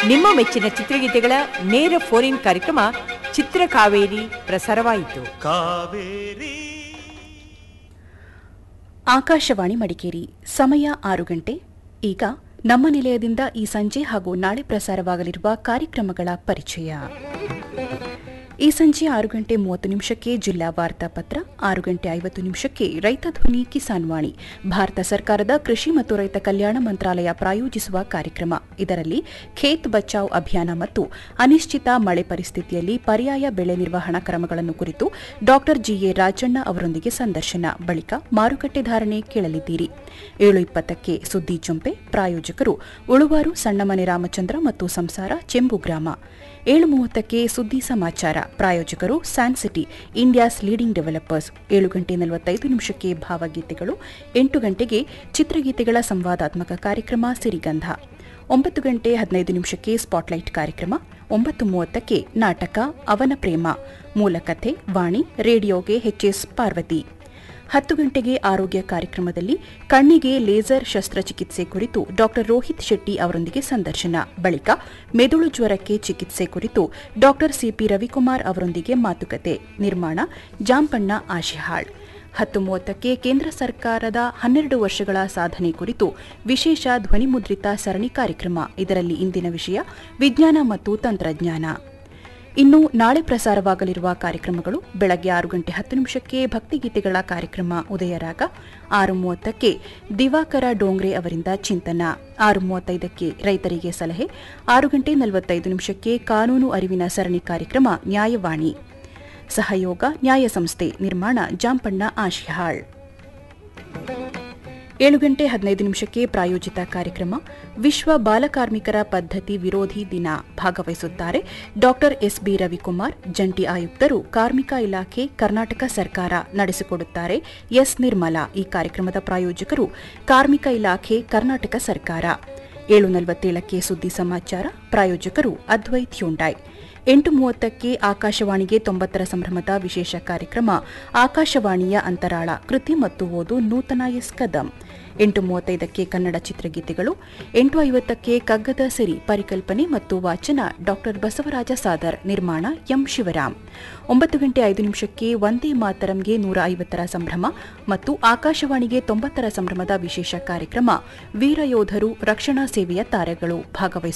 ನಿಮ್ಮ ಮೆಚ್ಚಿನ ಚಿತ್ರಗೀತೆಗಳ ನೇರ ಫೋನ್ ಇನ್ ಕಾರ್ಯಕ್ರಮ ಚಿತ್ರಕಾವೇರಿ ಪ್ರಸಾರವಾಯಿತು ಕಾವೇರಿ ಆಕಾಶವಾಣಿ ಮಡಿಕೇರಿ ಸಮಯ ಆರು ಗಂಟೆ ಈಗ ನಮ್ಮ ನಿಲಯದಿಂದ ಈ ಸಂಜೆ ಹಾಗೂ ನಾಳೆ ಪ್ರಸಾರವಾಗಲಿರುವ ಕಾರ್ಯಕ್ರಮಗಳ ಪರಿಚಯ ಈ ಸಂಜೆ ಆರು ಗಂಟೆ ಮೂವತ್ತು ನಿಮಿಷಕ್ಕೆ ಜಿಲ್ಲಾ ವಾರ್ತಾ ಪತ್ರ ಆರು ಗಂಟೆ ಐವತ್ತು ನಿಮಿಷಕ್ಕೆ ರೈತ ಧ್ವನಿ ಕಿಸಾನ್ ವಾಣಿ ಭಾರತ ಸರ್ಕಾರದ ಕೃಷಿ ಮತ್ತು ರೈತ ಕಲ್ಯಾಣ ಮಂತ್ರಾಲಯ ಪ್ರಾಯೋಜಿಸುವ ಕಾರ್ಯಕ್ರಮ ಇದರಲ್ಲಿ ಖೇತ್ ಬಚಾವ್ ಅಭಿಯಾನ ಮತ್ತು ಅನಿಶ್ಚಿತ ಮಳೆ ಪರಿಸ್ಥಿತಿಯಲ್ಲಿ ಪರ್ಯಾಯ ಬೆಳೆ ನಿರ್ವಹಣಾ ಕ್ರಮಗಳನ್ನು ಕುರಿತು ಡಾಕ್ಟರ್ ಜಿಎ ರಾಜಣ್ಣ ಅವರೊಂದಿಗೆ ಸಂದರ್ಶನ ಬಳಿಕ ಮಾರುಕಟ್ಟೆ ಧಾರಣೆ ಕೇಳಲಿದ್ದೀರಿ ಏಳು ಇಪ್ಪತ್ತಕ್ಕೆ ಸುದ್ದಿ ಜೊಂಪೆ ಪ್ರಾಯೋಜಕರು ಉಳುವಾರು ಸಣ್ಣಮನೆ ರಾಮಚಂದ್ರ ಮತ್ತು ಸಂಸಾರ ಚೆಂಬು ಗ್ರಾಮ ಏಳು ಮೂವತ್ತಕ್ಕೆ ಸುದ್ದಿ ಸಮಾಚಾರ ಪ್ರಾಯೋಜಕರು ಸ್ಯಾನ್ಸಿಟಿ ಇಂಡಿಯಾಸ್ ಲೀಡಿಂಗ್ ಡೆವಲಪರ್ಸ್ ಏಳು ಗಂಟೆ ನಲವತ್ತೈದು ನಿಮಿಷಕ್ಕೆ ಭಾವಗೀತೆಗಳು ಎಂಟು ಗಂಟೆಗೆ ಚಿತ್ರಗೀತೆಗಳ ಸಂವಾದಾತ್ಮಕ ಕಾರ್ಯಕ್ರಮ ಸಿರಿಗಂಧ ಒಂಬತ್ತು ಗಂಟೆ ಹದಿನೈದು ನಿಮಿಷಕ್ಕೆ ಸ್ಪಾಟ್ಲೈಟ್ ಕಾರ್ಯಕ್ರಮ ಒಂಬತ್ತು ಮೂವತ್ತಕ್ಕೆ ನಾಟಕ ಅವನ ಪ್ರೇಮ ಮೂಲಕಥೆ ವಾಣಿ ರೇಡಿಯೋಗೆ ಎಚ್ಎಸ್ ಪಾರ್ವತಿ ಹತ್ತು ಗಂಟೆಗೆ ಆರೋಗ್ಯ ಕಾರ್ಯಕ್ರಮದಲ್ಲಿ ಕಣ್ಣಿಗೆ ಲೇಸರ್ ಶಸ್ತ್ರಚಿಕಿತ್ಸೆ ಕುರಿತು ಡಾಕ್ಟರ್ ರೋಹಿತ್ ಶೆಟ್ಟಿ ಅವರೊಂದಿಗೆ ಸಂದರ್ಶನ ಬಳಿಕ ಮೆದುಳು ಜ್ವರಕ್ಕೆ ಚಿಕಿತ್ಸೆ ಕುರಿತು ಡಾಕ್ಟರ್ ಸಿಪಿ ರವಿಕುಮಾರ್ ಅವರೊಂದಿಗೆ ಮಾತುಕತೆ ನಿರ್ಮಾಣ ಜಾಂಪಣ್ಣ ಆಶಿಹಾಳ್ ಹತ್ತು ಮೂವತ್ತಕ್ಕೆ ಕೇಂದ್ರ ಸರ್ಕಾರದ ಹನ್ನೆರಡು ವರ್ಷಗಳ ಸಾಧನೆ ಕುರಿತು ವಿಶೇಷ ಧ್ವನಿಮುದ್ರಿತ ಸರಣಿ ಕಾರ್ಯಕ್ರಮ ಇದರಲ್ಲಿ ಇಂದಿನ ವಿಷಯ ವಿಜ್ಞಾನ ಮತ್ತು ತಂತ್ರಜ್ಞಾನ ಇನ್ನು ನಾಳೆ ಪ್ರಸಾರವಾಗಲಿರುವ ಕಾರ್ಯಕ್ರಮಗಳು ಬೆಳಗ್ಗೆ ಆರು ಗಂಟೆ ಹತ್ತು ನಿಮಿಷಕ್ಕೆ ಭಕ್ತಿಗೀತೆಗಳ ಕಾರ್ಯಕ್ರಮ ಉದಯರಾಗ ಆರು ಮೂವತ್ತಕ್ಕೆ ದಿವಾಕರ ಡೋಂಗ್ರೆ ಅವರಿಂದ ಚಿಂತನ ಆರು ಮೂವತ್ತೈದಕ್ಕೆ ರೈತರಿಗೆ ಸಲಹೆ ಆರು ಗಂಟೆ ನಲವತ್ತೈದು ನಿಮಿಷಕ್ಕೆ ಕಾನೂನು ಅರಿವಿನ ಸರಣಿ ಕಾರ್ಯಕ್ರಮ ನ್ಯಾಯವಾಣಿ ಸಹಯೋಗ ನ್ಯಾಯ ಸಂಸ್ಥೆ ನಿರ್ಮಾಣ ಜಾಂಪಣ್ಣ ಆಶಿಹಾಳ್ ಏಳು ಗಂಟೆ ಹದಿನೈದು ನಿಮಿಷಕ್ಕೆ ಪ್ರಾಯೋಜಿತ ಕಾರ್ಯಕ್ರಮ ವಿಶ್ವ ಬಾಲಕಾರ್ಮಿಕರ ಪದ್ಧತಿ ವಿರೋಧಿ ದಿನ ಭಾಗವಹಿಸುತ್ತಾರೆ ಡಾಕ್ಟರ್ ಎಸ್ಬಿ ರವಿಕುಮಾರ್ ಜಂಟಿ ಆಯುಕ್ತರು ಕಾರ್ಮಿಕ ಇಲಾಖೆ ಕರ್ನಾಟಕ ಸರ್ಕಾರ ನಡೆಸಿಕೊಡುತ್ತಾರೆ ಎಸ್ ನಿರ್ಮಲಾ ಈ ಕಾರ್ಯಕ್ರಮದ ಪ್ರಾಯೋಜಕರು ಕಾರ್ಮಿಕ ಇಲಾಖೆ ಕರ್ನಾಟಕ ಸರ್ಕಾರ ಏಳು ನಲವತ್ತೇಳಕ್ಕೆ ಸುದ್ದಿ ಸಮಾಚಾರ ಪ್ರಾಯೋಜಕರು ಅದ್ವೈತ್ ಹ್ಯುಂಡಾಯ್ ಎಂಟು ಮೂವತ್ತಕ್ಕೆ ಆಕಾಶವಾಣಿಗೆ ತೊಂಬತ್ತರ ಸಂಭ್ರಮದ ವಿಶೇಷ ಕಾರ್ಯಕ್ರಮ ಆಕಾಶವಾಣಿಯ ಅಂತರಾಳ ಕೃತಿ ಮತ್ತು ಓದು ನೂತನ ಎಸ್ ಕದಂ ಎಂಟು ಮೂವತ್ತೈದಕ್ಕೆ ಕನ್ನಡ ಚಿತ್ರಗೀತೆಗಳು ಎಂಟು ಐವತ್ತಕ್ಕೆ ಕಗ್ಗದ ಸಿರಿ ಪರಿಕಲ್ಪನೆ ಮತ್ತು ವಾಚನ ಡಾಕ್ಟರ್ ಬಸವರಾಜ ಸಾದರ್ ನಿರ್ಮಾಣ ಎಂ ಶಿವರಾಮ್ ಒಂಬತ್ತು ಗಂಟೆ ಐದು ನಿಮಿಷಕ್ಕೆ ವಂದೇ ಮಾತರಂಗೆ ನೂರ ಐವತ್ತರ ಸಂಭ್ರಮ ಮತ್ತು ಆಕಾಶವಾಣಿಗೆ ತೊಂಬತ್ತರ ಸಂಭ್ರಮದ ವಿಶೇಷ ಕಾರ್ಯಕ್ರಮ ವೀರಯೋಧರು ರಕ್ಷಣಾ ಸೇವೆಯ ತಾರೆಗಳು ಭಾಗವಹಿಸುತ್ತಾರೆ